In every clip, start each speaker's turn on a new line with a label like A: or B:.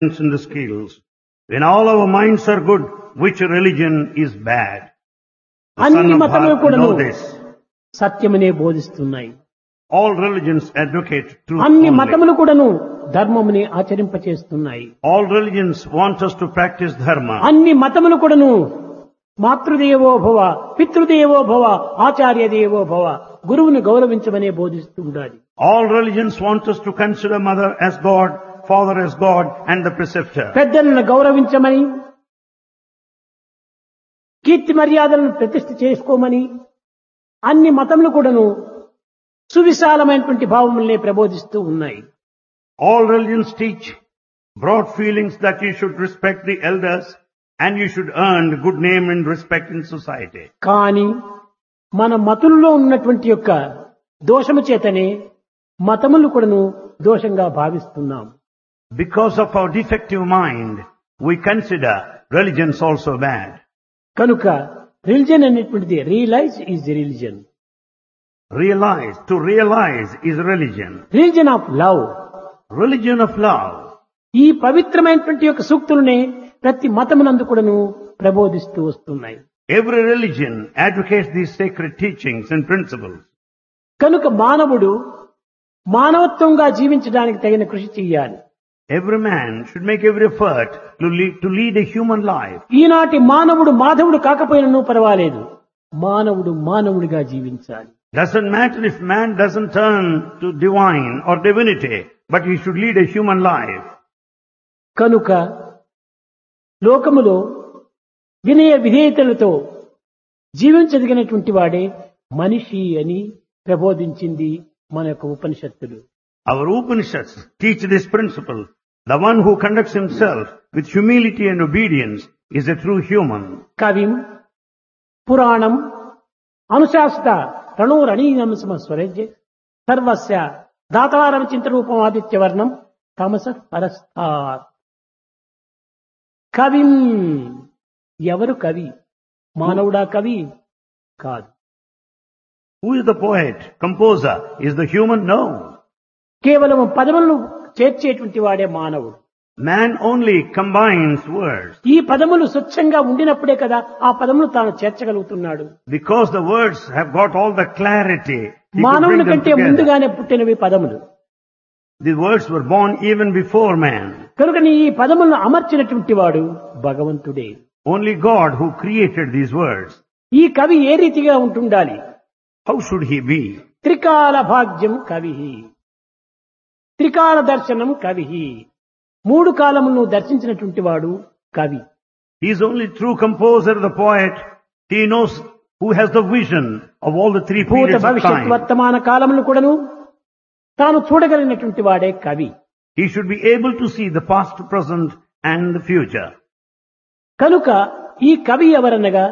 A: in the skills. When all our minds are good, which religion is bad? The
B: అన్ని
A: son of
B: మతములు
A: Bharata
B: కూడాను
A: know this.
B: సత్యమునే బోధిస్తున్నాయి
A: All religions advocate truth
B: అన్ని
A: only.
B: మతములు కూడాను ధర్మముని ఆచరింపచేస్తున్నాయి
A: All religions want us to practice dharma.
B: అన్ని మతములు కూడాను మాతృదేవో భవ పితృదేవో భవ ఆచార్య దేవో భవ గురువుని గౌరవించమనే బోధిస్తూ ఉండాలి
A: All religions want us to consider mother as God, father as God, and the preceptor.
B: పెద్దలను గౌరవించమని కీర్తి మర్యాదలను ప్రతిష్ఠ చేసుకోమని అన్ని మతములు కూడాను సువిశాలమైనటువంటి భావములనే ప్రబోధిస్తూ ఉన్నాయి
A: All religions teach broad feelings that you should respect the elders and you should earn good name and respect in society.
B: కానీ మన మతుల్లో ఉన్నటువంటి యొక్క దోషము చేతనే మతములు కూడాను దోషంగా భావిస్తున్నాం
A: Because of our defective mind, we consider religions also bad.
B: కనుక religion అనేటువంటిది realize is religion
A: Realize, to realize is religion.
B: Religion of love
A: Religion of love.
B: ఈ పవిత్రమైనటువంటి యొక్క సూక్తులనే ప్రతి మతమునందు కూడాను ప్రబోధిస్తూ వస్తున్నాయి
A: Every religion advocates these sacred teachings and principles.
B: కనుక మానవుడు మానవత్వంగా జీవించడానికి తగిన కృషి చేయాలి
A: Every man should make every effort to lead, to lead a human life.
B: ఈనాటి మానవుడు మాధవుడు కాకపోయినను పర్వాలేదు మానవుడు మానవుడిగా జీవించాలి
A: Doesn't matter if man doesn't turn to divine or divinity, but he should lead a human life.
B: కనుక లోకములో వినయ విధేయతలతో జీవించదగినటువంటి వాడే మనిషి అని ప్రబోధించింది మన యొక్క ఉపనిషత్తులు
A: Our Upanishads teach this principle. The one who conducts himself with humility and obedience is a true human.
B: కవిం పురాణం అనుశాసిత రణోరణీయమ స్వరజ్య సర్వస్య దాతారం చింతరూపం ఆదిత్యవర్ణం తమస పరస్థాత్ కవిం ఎవరు కవి మానవుడా కవి కాదు
A: Who is the poet, composer? Is the human? No.
B: కేవలం పదములను చేర్చేటువంటి వాడే మానవుడు
A: Man only combines words.
B: ఈ పదములు స్వచ్ఛంగా ఉండినప్పుడే కదా ఆ పదములు తాను చేర్చగలుగుతున్నాడు
A: Because the words have got all the clarity, he could
B: మానవుని
A: bring them
B: కంటే
A: together.
B: ముందుగానే పుట్టినవి పదములు
A: The words were born even before man.
B: కనుక నీ ఈ పదములను అమర్చినటువంటి వాడు భగవంతుడే
A: Only God who created these words.
B: ఈ కవి ఏ రీతిగా ఉంటుండాలి
A: How should he be?
B: త్రికాల భాగ్యం కవి త్రికాల దర్శనం కవి మూడు కాలములను దర్శించినటువంటి వాడు కవి
A: He is only true composer, the poet. He knows who has the vision of all the three
B: భూత
A: periods of
B: భవిష్యత్
A: time.
B: వర్తమాన కాలములు కూడాను తాను చూడగలిగినటువంటి వాడే కవి
A: He should be able to see the past, present and the future.
B: కనుక ఈ కవి ఎవరనగా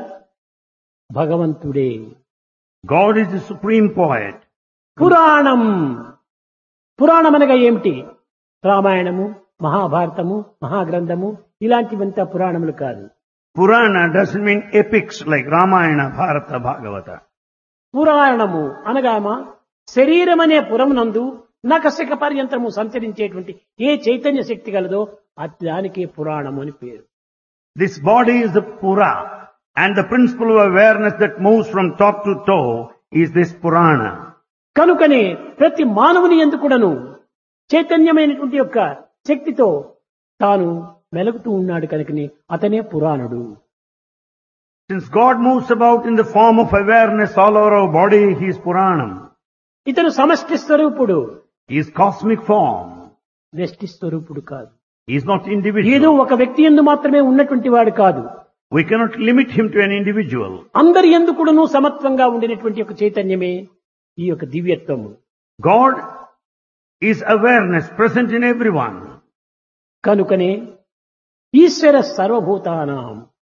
B: భగవంతుడే
A: God is the supreme poet.
B: పురాణం పురాణం అనగా ఏమిటి రామాయణము మహాభారతము మహాగ్రంథము ఇలాంటివంతా పురాణములు కాదు
A: Purana doesn't mean epics like Ramayana, Bharata, Bhagavata.
B: పురాణము అనగామా శరీరం అనే పురమునందు నకశక పర్యంతము సంచరించేటువంటి ఏ చైతన్య శక్తి కలదో అది దానికే పురాణము అని పేరు
A: This body is the Pura and the principle of awareness that moves from top to toe is this Purana.
B: కనుకనే ప్రతి మానవుని ఎందుకుడను చైతన్యమైనటువంటి యొక్క శక్తితో తాను మెలుగుతూ ఉన్నాడు కనుకని అతనే పురాణుడు
A: Since God moves about in the form of awareness all over our body, He is Puranam.
B: ఇతను సమష్టి స్వరూపుడు
A: He is cosmic form.
B: వ్యష్టి స్వరూపుడు కాదు
A: He is not
B: ఏదో
A: individual.
B: ఒక వ్యక్తి ఎందు మాత్రమే ఉన్నటువంటి వాడు కాదు
A: We cannot limit Him to an individual.
B: అందరి ఎందుకుడును సమత్వంగా ఉండినటువంటి ఒక చైతన్యమే ఈ యొక్క దివ్యత్వము
A: God is awareness present in everyone.
B: కనుకనే ఈశ్వర సర్వభూతానాం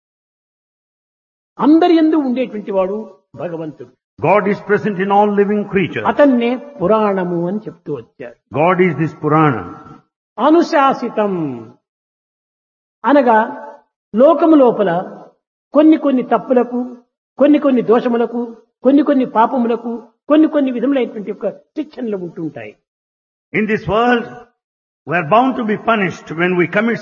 B: అందరి ఎందు ఉండేటువంటి వాడు భగవంతుడు
A: God is present in all living creatures.
B: అతన్నే పురాణము అని చెప్తూ వచ్చారు
A: God is this Purana.
B: అనుశాసితం అనగా లోకము లోపల కొన్ని కొన్ని తప్పులకు కొన్ని కొన్ని దోషములకు కొన్ని కొన్ని పాపములకు కొన్ని కొన్ని విధములైనటువంటి యొక్క శిక్షణలు ఉంటుంటాయి
A: In this world, we are bound to be punished when we commit